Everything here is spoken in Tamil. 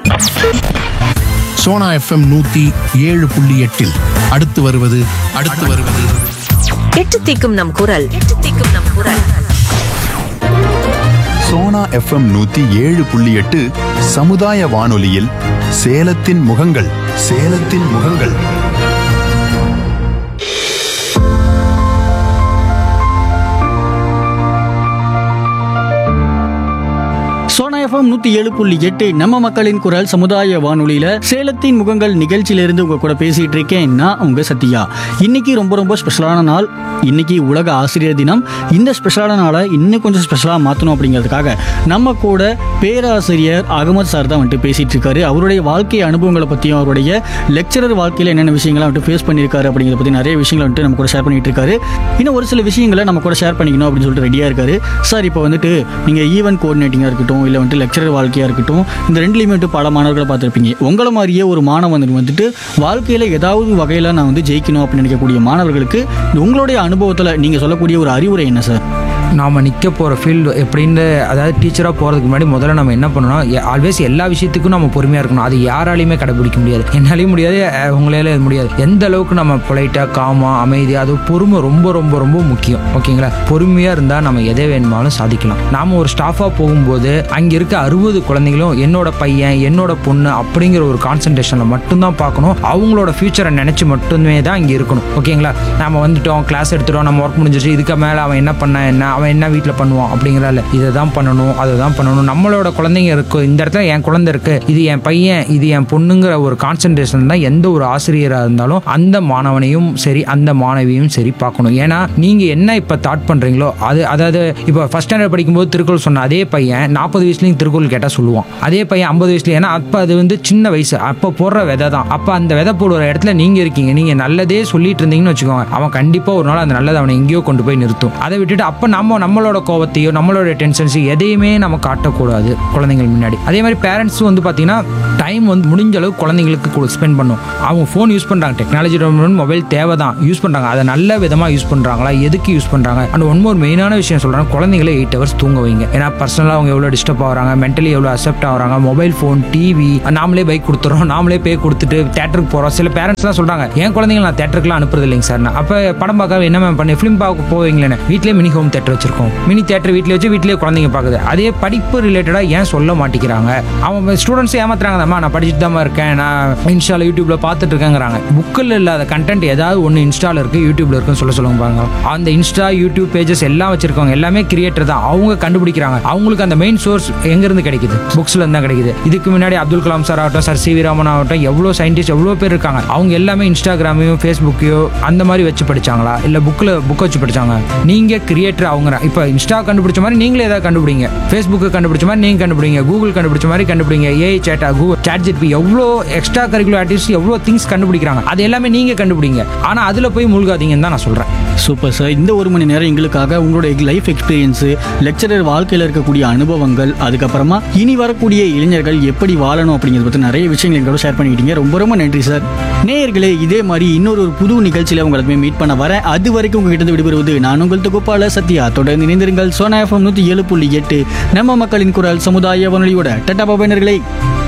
சோனா எஃப்எம் நூத்தி ஏழு புள்ளி எட்டில் அடுத்து வருவது அடுத்து வருவது எட்டு தீக்கும் நம் குரல் எட்டு தீக்கும் நம் குரல் சோனா எஃப்எம் நூத்தி ஏழு புள்ளி எட்டு சமுதாய வானொலியில் சேலத்தின் முகங்கள் சேலத்தின் முகங்கள் சோனா எஃப்எம் நூத்தி ஏழு புள்ளி எட்டு நம்ம மக்களின் குரல் சமுதாய வானொலியில சேலத்தின் முகங்கள் நிகழ்ச்சியிலிருந்து உங்க கூட பேசிட்டு இருக்கேன் நான் உங்க சத்யா இன்னைக்கு ரொம்ப ரொம்ப ஸ்பெஷலான நாள் இன்னைக்கு உலக ஆசிரியர் தினம் இந்த ஸ்பெஷலான நாளை இன்னும் கொஞ்சம் ஸ்பெஷலாக மாற்றணும் அப்படிங்கிறதுக்காக நம்ம கூட பேராசிரியர் அகமது சார் தான் வந்துட்டு பேசிட்டு இருக்காரு அவருடைய வாழ்க்கை அனுபவங்களை பற்றியும் அவருடைய லெக்சரர் வாழ்க்கையில் என்னென்ன விஷயங்களை வந்துட்டு ஃபேஸ் பண்ணியிருக்காரு அப்படிங்கிறத பற்றி நிறைய விஷயங்களை வந்துட்டு நம்ம கூட ஷேர் பண்ணிட்டு இருக்காரு இன்னும் ஒரு சில விஷயங்களை நம்ம கூட ஷேர் பண்ணிக்கணும் அப்படின்னு சொல்லிட்டு ரெடியாக இருக்காரு சார் இப்போ வந்துட்டு நீங்கள் ஈவென்ட் கோஆர்டினேட்டிங்காக இருக்கட்டும் இல்லை வந்துட்டு லெக்சரர் வாழ்க்கையாக இருக்கட்டும் இந்த ரெண்டுலையுமே வந்துட்டு பல மாணவர்களை பார்த்துருப்பீங்க உங்களை மாதிரியே ஒரு மாணவன் வந்துட்டு வாழ்க்கையில் ஏதாவது வகையில் நான் வந்து ஜெயிக்கணும் அப்படின்னு நினைக்கக்கூடிய மாணவர்களுக்கு உங்களுடைய அனுபவத்தில் நீங்கள் சொல்லக்கூடிய ஒரு அறிவுரை என்ன சார் நாம் நிற்க போகிற ஃபீல்டு எப்படின்னு அதாவது டீச்சராக போகிறதுக்கு முன்னாடி முதல்ல நம்ம என்ன பண்ணணும் ஆல்வேஸ் எல்லா விஷயத்துக்கும் நம்ம பொறுமையாக இருக்கணும் அது யாராலையுமே கடைபிடிக்க முடியாது என்னாலையும் முடியாது அஹ், உங்களால அது முடியாது எந்த அளவுக்கு நம்ம பொலைட்டாக காமா அமைதி அது பொறுமை ரொம்ப ரொம்ப ரொம்ப முக்கியம் ஓகேங்களா பொறுமையாக இருந்தால் நம்ம எதை வேணுமாலும் சாதிக்கலாம் நாம் ஒரு ஸ்டாஃபாக போகும்போது அங்கே இருக்க அறுபது குழந்தைங்களும் என்னோட பையன் என்னோட பொண்ணு அப்படிங்கிற ஒரு கான்சன்ட்ரேஷனில் மட்டும்தான் பார்க்கணும் அவங்களோட ஃபியூச்சரை நினச்சி மட்டுமே தான் இங்கே இருக்கணும் ஓகேங்களா நம்ம வந்துட்டோம் கிளாஸ் எடுத்துட்டோம் நம்ம ஒர்க் முடிஞ்சிச்சு இதுக்கு மேலே அவன் என்ன பண்ண என்ன அவன் என்ன வீட்டில் பண்ணுவான் அப்படிங்கிறல இதை தான் பண்ணணும் அதை தான் பண்ணணும் நம்மளோட குழந்தைங்க இருக்கு இந்த இடத்துல என் குழந்தை இருக்கு இது என் பையன் இது என் பொண்ணுங்கிற ஒரு கான்சன்ட்ரேஷன் தான் எந்த ஒரு ஆசிரியராக இருந்தாலும் அந்த மாணவனையும் சரி அந்த மாணவியும் சரி பார்க்கணும் ஏன்னா நீங்கள் என்ன இப்போ தாட் பண்ணுறீங்களோ அது அதாவது இப்போ ஃபஸ்ட் ஸ்டாண்டர்ட் படிக்கும்போது திருக்குறள் சொன்ன அதே பையன் நாற்பது வயசுலையும் திருக்குறள் கேட்டால் சொல்லுவான் அதே பையன் ஐம்பது வயசுல ஏன்னா அப்போ அது வந்து சின்ன வயசு அப்போ போடுற விதை தான் அப்போ அந்த விதை போடுற இடத்துல நீங்கள் இருக்கீங்க நீங்கள் நல்லதே சொல்லிட்டு இருந்தீங்கன்னு வச்சுக்கோங்க அவன் கண்டிப்பாக ஒரு நாள் அந்த நல்லதை அவனை எங்கேயோ கொண்டு போய் நிறுத்தும் அதை விட்டுட்டு அப்போ நம்ம நம்மளோட கோவத்தையோ நம்மளோட டென்ஷன்ஸ் எதையுமே நம்ம காட்டக்கூடாது குழந்தைகள் முன்னாடி அதே மாதிரி பேரண்ட்ஸும் வந்து பார்த்தீங்கன்னா டைம் வந்து முடிஞ்ச அளவுக்கு குழந்தைங்களுக்கு ஸ்பெண்ட் பண்ணும் அவங்க ஃபோன் யூஸ் பண்ணுறாங்க டெக்னாலஜி மொபைல் தேவை தான் யூஸ் பண்ணுறாங்க அதை நல்ல விதமாக யூஸ் பண்ணுறாங்களா எதுக்கு யூஸ் பண்ணுறாங்க அண்ட் ஒன் மோர் மெயினான விஷயம் சொல்கிறேன் குழந்தைங்களை எயிட் ஹவர்ஸ் தூங்க வைங்க ஏன்னா பர்சனலாக அவங்க எவ்வளோ டிஸ்டர்ப் ஆகுறாங்க மென்டலி எவ்வளோ அக்செப்ட் ஆகுறாங்க மொபைல் ஃபோன் டிவி நாமளே பைக் கொடுத்துறோம் நாமளே பே கொடுத்துட்டு தேட்டருக்கு போகிறோம் சில பேரண்ட்ஸ்லாம் சொல்கிறாங்க என் குழந்தைங்களை நான் தேட்டருக்குலாம் அனுப்புறது இல்லைங்க சார் அப்போ படம் பார்க்க என்ன மேம் பண்ணி ஃபிலிம் பார்க்க போவீங்களே வீட்டிலே மினி ஹோம் தேட்டர் வச்சிருக்கோம் மினி தேட்டர் வீட்டில் வச்சு வீட்டிலே குழந்தைங்க பார்க்குது அதே படிப்பு ரிலேட்டடாக ஏன் சொல்ல மாட்டேங்கிறாங்க அவன் ஸ்டூடெண்ட்ஸ் ஏமாத்துறாங்கம்மா நான் படிச்சுட்டு தான் இருக்கேன் நான் இன்ஸ்டால யூடியூப்ல பார்த்துட்டு இருக்கேங்கிறாங்க புக்கில் இல்லாத கண்டென்ட் ஏதாவது ஒன்று இன்ஸ்டால இருக்கு யூடியூப்ல இருக்குன்னு சொல்ல சொல்லுங்க பாருங்க அந்த இன்ஸ்டா யூடியூப் பேஜஸ் எல்லாம் வச்சிருக்கவங்க எல்லாமே கிரியேட்டர் தான் அவங்க கண்டுபிடிக்கிறாங்க அவங்களுக்கு அந்த மெயின் சோர்ஸ் எங்கேருந்து கிடைக்குது புக்ஸ்ல இருந்து தான் கிடைக்குது இதுக்கு முன்னாடி அப்துல் கலாம் சார் ஆகட்டும் சார் சி வி ராமன் ஆகட்டும் எவ்வளோ சயின்டிஸ்ட் எவ்வளோ பேர் இருக்காங்க அவங்க எல்லாமே இன்ஸ்டாகிராமையும் ஃபேஸ்புக்கையோ அந்த மாதிரி வச்சு படிச்சாங்களா இல்லை புக்கில் புக் வச்சு படிச்சாங்க நீங்க கிரியேட்டர் அவங்க இப்போ இன்ஸ்டா கண்டுபிடிச்ச மாதிரி நீங்களே ஏதாவது கண்டுபிடிங்க ஃபேஸ்புக்கு கண்டுபிடிச்ச மாதிரி நீங்க கண்டுபிடிங்க கூகுள் கண்டுபிடிச்ச மாதிரி கண்டுபிடிங்க ஏஐ சேட்டா கூகுள் சாட் ஜிபி எவ்வளோ எக்ஸ்ட்ரா கரிக்குலர் ஆக்டிவிட்டிஸ் எவ்வளோ திங்ஸ் கண்டுபிடிக்கிறாங்க அது எல்லாமே நீங்க கண்டுபிடிங்க ஆனா அதுல போய் மூழ்காதீங்கன்னு தான் நான் சொல்றேன் சூப்பர் சார் இந்த ஒரு மணி நேரம் எங்களுக்காக உங்களுடைய லைஃப் எக்ஸ்பீரியன்ஸு லெக்சரர் வாழ்க்கையில் இருக்கக்கூடிய அனுபவங்கள் அதுக்கப்புறமா இனி வரக்கூடிய இளைஞர்கள் எப்படி வாழணும் அப்படிங்கிறத பற்றி நிறைய விஷயங்கள் எங்களோட ஷேர் பண்ணிக்கிட்டீங்க ரொம்ப ரொம்ப நன்றி சார் நேயர்களே இதே மாதிரி இன்னொரு ஒரு புது நிகழ்ச்சியில் உங்களை மீட் பண்ண வரேன் அது வரைக்கும் உங்ககிட்ட இருந்து விடுபடுவது நான் உங்கள் தொகுப்பாளர் சத்யா தொடர்ந்து இணைந்திருங்கள் சோனா எஃப்எம் நூற்றி ஏழு புள்ளி எட்டு நம்ம மக்களின் குரல் சமுதாய வானொலியோட டட்டா பாபா நேயர்களே